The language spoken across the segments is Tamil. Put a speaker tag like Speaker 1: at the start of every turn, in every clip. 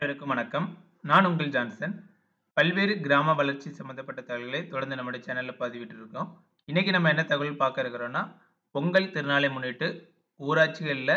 Speaker 1: அனைவருக்கும் வணக்கம். நான் உங்கள் ஜான்சன். பல்வேறு கிராம வளர்ச்சி சம்மந்தப்பட்ட தகவல்களை தொடர்ந்து நம்முடைய சேனல்ல பதிவிட்டு இருக்கோம். இன்னைக்கு நம்ம என்ன தகவல் பார்க்க இருக்கிறோம்னா, பொங்கல் திருநாளை முன்னிட்டு ஊராட்சிகள்ல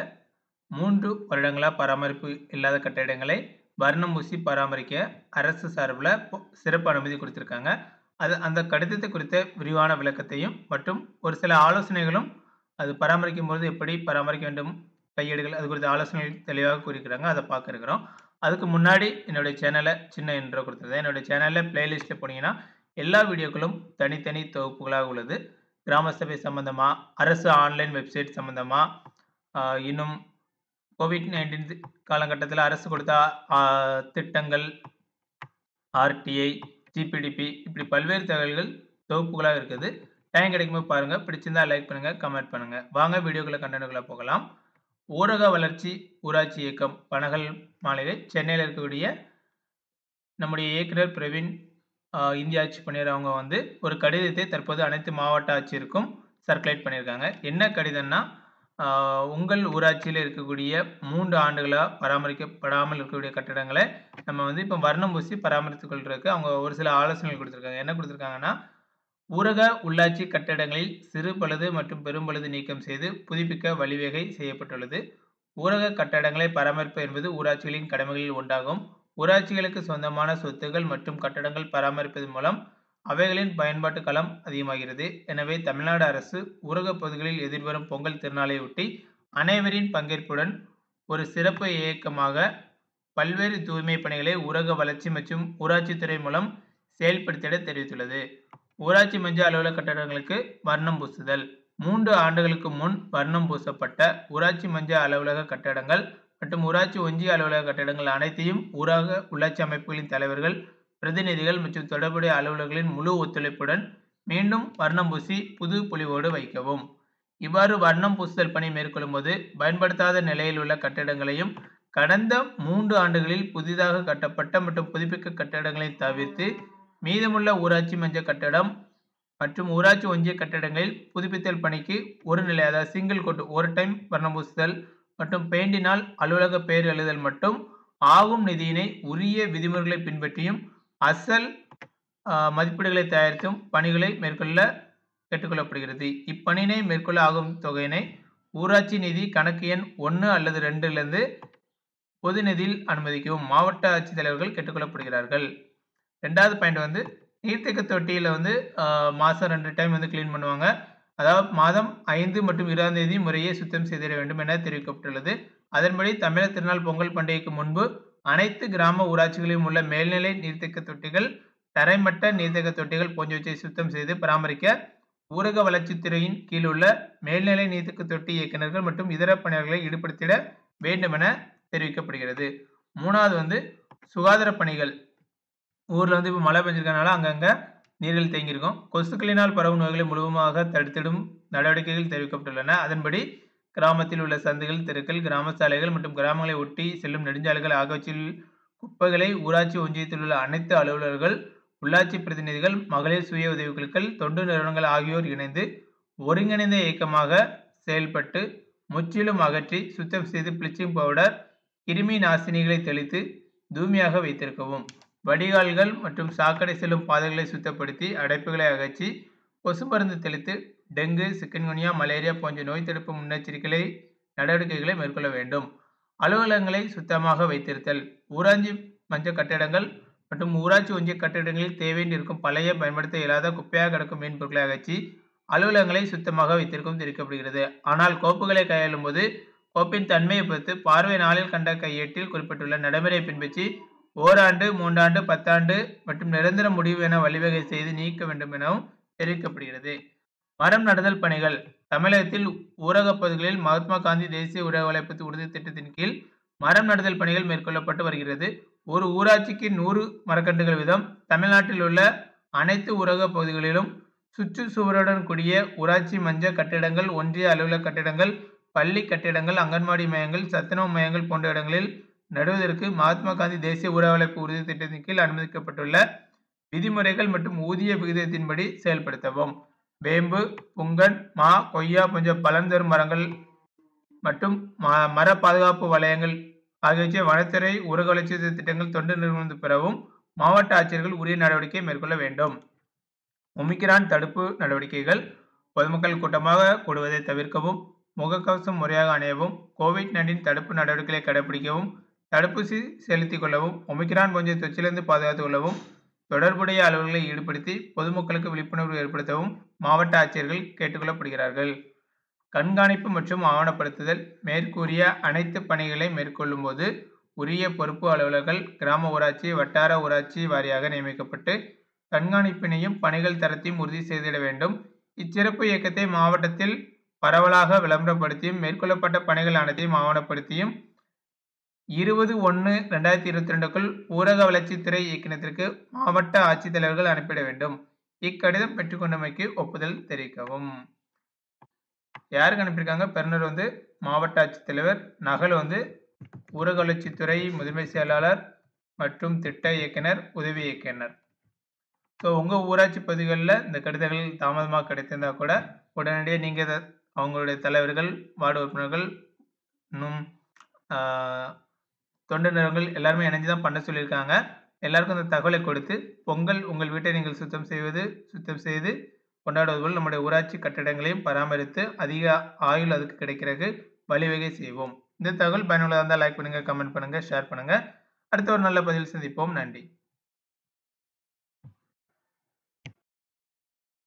Speaker 1: 3 வருடங்களா பராமரிப்பு இல்லாத கட்டிடங்களை வர்ணம் பூசி பராமரிக்க அரசு சார்புல பொ சிறப்பு அனுமதி குடுத்திருக்காங்க. அது அந்த கடிதத்தை குறித்த விரிவான விளக்கத்தையும் மற்றும் ஒரு சில ஆலோசனைகளும் அது பராமரிக்கும்போது எப்படி பராமரிக்க வேண்டும், கையேடுகள் அது குறித்த ஆலோசனைகள் தெளிவாக கூறியிருக்கிறாங்க. அத பார்க்க இருக்கிறோம். அதுக்கு முன்னாடி என்னுடைய சேனல சின்ன இன்ட்ரோ குடுத்துருந்தேன். என்னுடைய சேனல்ல பிளேலிஸ்ட்ல போனீங்கன்னா, எல்லா வீடியோக்களும் தனித்தனி தொகுப்புகளாக உள்ளது. கிராம சபை சம்பந்தமா, அரசு ஆன்லைன் வெப்சைட் சம்பந்தமா, அ இன்னும் கோவிட்-19 காலகட்டத்தில அரசு கொடுத்த அ திட்டங்கள், ஆர்டிஐ, ஜிபிடிபி இப்படி பல்வேறு தகவல்கள் தொகுப்புகளா இருக்குது. டைம் கிடைக்கும்போது பாருங்க. பிடிச்சிருந்தா லைக் பண்ணுங்க, கமெண்ட் பண்ணுங்க. வாங்க வீடியோக்குள்ள கன்டென்ட்க்குள்ள போகலாம். ஊரக வளர்ச்சி ஊராட்சி இயக்கம் பனகல் மாளிகை சென்னையில இருக்கக்கூடிய நம்முடைய இயக்குனர் பிரவீன் அ இந்திய ஆட்சி பணியர் அவங்க வந்து ஒரு கடிதத்தை தற்போது அனைத்து மாவட்ட ஆட்சியருக்கும் சர்க்குலேட் பண்ணியிருக்காங்க. என்ன கடிதம்னா, அ உங்கள் ஊராட்சியில இருக்கக்கூடிய 3 ஆண்டுகளா பராமரிக்கப்படாமல் இருக்கக்கூடிய கட்டிடங்கள நம்ம வந்து இப்ப வர்ணம் பூசி பராமரித்துக் கொள்றதுக்கு அவங்க ஒரு சில ஆலோசனைகள் குடுத்திருக்காங்க. என்ன குடுத்திருக்காங்கன்னா, ஊரக உள்ளாட்சி கட்டிடங்களில் சிறு பழுது மற்றும் பெரும்பழுது நீக்கம் செய்து புதுப்பிக்க வழிவகை செய்யப்பட்டுள்ளது. ஊரக கட்டடங்களை பராமரிப்பது என்பது ஊராட்சிகளின் கடமைகளில் ஒன்றாகும். ஊராட்சிகளுக்கு சொந்தமான சொத்துகள் மற்றும் கட்டடங்கள் பராமரிப்பதன் மூலம் அவைகளின் பயன்பாட்டு களம் அதிகமாகிறது. எனவே தமிழ்நாடு அரசு ஊரகப் பகுதிகளில் எதிர்வரும் பொங்கல் திருநாளையொட்டி அனைவரின் பங்கேற்புடன் ஒரு சிறப்பு இயக்கமாக பல்வேறு தூய்மை பணிகளை ஊரக வளர்ச்சி மற்றும் ஊராட்சித் துறை மூலம் செயல்படுத்திட தெரிவித்துள்ளது. ஊராட்சி மன்ற அலுவலக கட்டடங்களுக்கு வர்ணம் பூசுதல் 3 ஆண்டுகளுக்கு முன் வர்ணம் பூசப்பட்ட ஊராட்சி மன்ற அலுவலக கட்டடங்கள் மற்றும் ஊராட்சி ஒன்றிய அலுவலக கட்டடங்கள் அனைத்தையும் ஊரக உள்ளாட்சி அமைப்புகளின் தலைவர்கள், பிரதிநிதிகள் மற்றும் தொடர்புடைய அலுவலர்களின் முழு ஒத்துழைப்புடன் மீண்டும் வர்ணம் பூசி புது பொலிவோடு வைக்கவும். இவ்வாறு வர்ணம் பூசுதல் பணி மேற்கொள்ளும்போது பயன்படுத்தாத நிலையில் உள்ள கட்டிடங்களையும், கடந்த 3 ஆண்டுகளில் புதிதாக கட்டப்பட்ட மற்றும் புதுப்பிக்க கட்டடங்களை தவிர்த்து மீதமுள்ள ஊராட்சி மன்ற கட்டடம் மற்றும் ஊராட்சி ஒன்றிய கட்டடங்களில் புதுப்பித்தல் பணிக்கு ஒரு நிலை அதாவது சிங்கிள் கோட் ஒரு டைம் வர்ணம் பூசுதல் மற்றும் பெயிண்டினால் அலுவலக பெயர் எழுதுதல் மட்டும் ஆகும் நிதியினை உரிய விதிமுறைகளை பின்பற்றியும், அசல் அ மதிப்பீடுகளை தயாரித்தும் பணிகளை மேற்கொள்ள கேட்டுக் கொள்ளப்படுகிறது. இப்பணியினை மேற்கொள்ள ஆகும் தொகையினை ஊராட்சி நிதி கணக்கு எண் 1 அல்லது 2 லிருந்து பொது நிதியில் அனுமதிக்கவும் மாவட்ட ஆட்சித் தலைவர்கள் கேட்டுக் கொள்ளப்படுகிறார்கள். 2வது பாயிண்ட் வந்து நீர்த்தேக்க தொட்டியில வந்து அ மாசம் 2 டைம் வந்து கிளீன் பண்ணுவாங்க. அதாவது மாதம் 5 மற்றும் 20ஆம் தேதி முறையே சுத்தம் செய்திட வேண்டும் என தெரிவிக்கப்பட்டுள்ளது. அதன்படி தமிழர் திருநாள் பொங்கல் பண்டிகைக்கு முன்பு அனைத்து கிராம ஊராட்சிகளிலும் உள்ள மேல்நிலை நீர்த்தேக்க தொட்டிகள், தரைமட்ட நீர்த்தேக்க தொட்டிகள் போன்றவற்றை சுத்தம் செய்து பராமரிக்க ஊரக வளர்ச்சித் துறையின் கீழ் உள்ள மேல்நிலை நீர்த்தேக்க தொட்டி இயக்குனர்கள் மற்றும் இதர பணியாளர்களை ஈடுபடுத்திட வேண்டும் என தெரிவிக்கப்படுகிறது. 3வது வந்து சுகாதார பணிகள். ஊர்ல வந்து இப்ப மழை பெஞ்சிருக்கனால அங்கங்க நீர்கள் தேங்கியிருக்கும். கொசுக்களினால் பரவும் நோய்களை முழுவதுமாக தடுத்திடும் நடவடிக்கைகள் தெரிவிக்கப்பட்டுள்ளன. அதன்படி கிராமத்தில் உள்ள சந்துகள், தெருக்கள், கிராம சாலைகள் மற்றும் கிராமங்களை ஒட்டி செல்லும் நெடுஞ்சாலைகள் ஆகியவற்றில் குப்பைகளை ஊராட்சி ஒன்றியத்தில் உள்ள அனைத்து அலுவலர்கள், உள்ளாட்சி பிரதிநிதிகள், மகளிர் சுய உதவிக்குழுக்கள், தொண்டு நிறுவனங்கள் ஆகியோர் இணைந்து ஒருங்கிணைந்த இயக்கமாக செயல்பட்டு முற்றிலும் அகற்றி சுத்தம் செய்து பிளீச்சிங் பவுடர், கிருமி நாசினிகளை தெளித்து தூய்மையாக வைத்திருக்கவும். வடிகால்கள் மற்றும் சாக்கடை செல்லும் பாதைகளை சுத்தப்படுத்தி அடைப்புகளை அகற்றி கொசு மருந்து தெளித்து டெங்கு, சிக்கன்குனியா, மலேரியா போன்ற நோய் தடுப்பு முன்னெச்சரிக்கை நடவடிக்கைகளை மேற்கொள்ள வேண்டும். அலுவலகங்களை சுத்தமாக வைத்திருத்தல். ஊராட்சி மன்ற கட்டடங்கள் மற்றும் ஊராட்சி ஒன்றிய கட்டடங்களில் தேவையின்றி இருக்கும் பழைய, பயன்படுத்த இயலாத குப்பையாக கிடக்கும் மீன் பொருட்களை அகற்றி அலுவலகங்களை சுத்தமாக வைத்திருக்கவும் தெரிவிக்கப்படுகிறது. ஆனால் கோப்புகளை கையாளும்போது கோப்பின் தன்மையைப் பொறுத்து பார்வை நாளில் கண்ட கையேட்டில் குறிப்பிட்டுள்ள நடைமுறையை பின்பற்றி ஓராண்டு, 3 ஆண்டு, 10 ஆண்டு மற்றும் நிரந்தர முடிவு என வழிவகை செய்து நீக்க வேண்டும் எனவும் தெரிவிக்கப்படுகிறது. மரம் நடுதல் பணிகள். தமிழகத்தில் ஊரகப் பகுதிகளில் மகாத்மா காந்தி தேசிய ஊரக வளர்ப்பு உறுதி திட்டத்தின் கீழ் மரம் நடுதல் பணிகள் மேற்கொள்ளப்பட்டு வருகிறது. ஒரு ஊராட்சிக்கு 100 மரக்கன்றுகள் வீதம் தமிழ்நாட்டில் உள்ள அனைத்து ஊரகப் பகுதிகளிலும் சுற்றுச்சுவருடன் கூடிய ஊராட்சி மன்ற கட்டிடங்கள், ஒன்றிய அலுவலக கட்டிடங்கள், பள்ளி கட்டிடங்கள், அங்கன்வாடி மையங்கள், சத்துணவு மையங்கள் போன்ற இடங்களில் நடுவதற்கு மகாத்மா காந்தி தேசிய ஊரக வளர்ப்பு உறுதி திட்டத்தின் கீழ் அனுமதிக்கப்பட்டுள்ள விதிமுறைகள் மற்றும் ஊதிய விகிதத்தின்படி செயல்படுத்தவும். வேம்பு, புங்கன், மா, கொய்யா போன்ற பலன் தரும் மரங்கள் மற்றும் ம மர பாதுகாப்பு வளையங்கள் ஆகியவற்றை வனத்துறை ஊரக வளர்ச்சி திட்டங்கள் தொண்டு நிறுவனத்து பெறவும் மாவட்ட ஆட்சியர்கள் உரிய நடவடிக்கை மேற்கொள்ள வேண்டும் ஒமிக்ரான் தடுப்பு நடவடிக்கைகள் பொதுமக்கள் கூட்டமாக கூடுவதை தவிர்க்கவும் முகக்கவசம் முறையாக அணியவும் கோவிட் நைன்டீன் தடுப்பு நடவடிக்கைகளை கடைபிடிக்கவும் தடுப்பூசி செலுத்திக் கொள்ளவும் ஒமிக்ரான் போன்ற தொற்றிலிருந்து பாதுகாத்துக் கொள்ளவும் தொடர்புடைய அலுவல்களை ஈடுபடுத்தி பொதுமக்களுக்கு விழிப்புணர்வு ஏற்படுத்தவும் மாவட்ட ஆட்சியர்கள் கேட்டுக்கொள்ளப்படுகிறார்கள் கண்காணிப்பு மற்றும் ஆவணப்படுத்துதல் மேற்கூறிய அனைத்து பணிகளை மேற்கொள்ளும் போது உரிய பொறுப்பு அலுவலர்கள் கிராம ஊராட்சி வட்டார ஊராட்சி வாரியாக நியமிக்கப்பட்டு கண்காணிப்பினையும் பணிகள் தரத்தையும் உறுதி செய்திட வேண்டும் இச்சிறப்பு இயக்கத்தை மாவட்டத்தில் பரவலாக விளம்பரப்படுத்தியும் மேற்கொள்ளப்பட்ட பணிகள் அனைத்தையும் ஆவணப்படுத்தியும் இருபது ஒன்று ரெண்டாயிரத்தி இருபத்தி ரெண்டுக்குள் ஊரக வளர்ச்சித்துறை இயக்குநத்திற்கு மாவட்ட ஆட்சித்தலைவர்கள் அனுப்பிட வேண்டும் இக்கடிதம் பெற்றுக்கொண்டமைக்கு ஒப்புதல் தெரிவிக்கவும் யாருக்கு அனுப்பியிருக்காங்க பெருநர் வந்து மாவட்ட ஆட்சித்தலைவர் நகல் வந்து ஊரக வளர்ச்சித்துறை முதன்மை செயலாளர் மற்றும் திட்ட இயக்குனர் உதவி இயக்குனர் ஸோ உங்கள் ஊராட்சி பகுதிகளில் இந்த கடிதங்கள் தாமதமாக கிடைத்திருந்தா கூட உடனடியாக நீங்கள் அவங்களுடைய தலைவர்கள் வார்டு உறுப்பினர்கள் இன்னும் தொண்டு நிறுவனங்கள் எல்லாருமே இணைஞ்சு தான் பண்ண சொல்லியிருக்காங்க எல்லாருக்கும் அந்த தகவலை கொடுத்து பொங்கல் உங்கள் வீட்டை நீங்கள் சுத்தம் செய்வது சுத்தம் செய்து கொண்டாடுவது போல் நம்முடைய ஊராட்சி கட்டிடங்களையும் பராமரித்து அதிக ஆயுள் அதுக்கு கிடைக்கிறதுக்கு வழிவகை செய்வோம் இந்த தகவல் பயனுள்ளதாக இருந்தால் லைக் பண்ணுங்கள் கமெண்ட் பண்ணுங்கள் ஷேர் பண்ணுங்கள் அடுத்த ஒரு நல்ல பதில் சந்திப்போம் நன்றி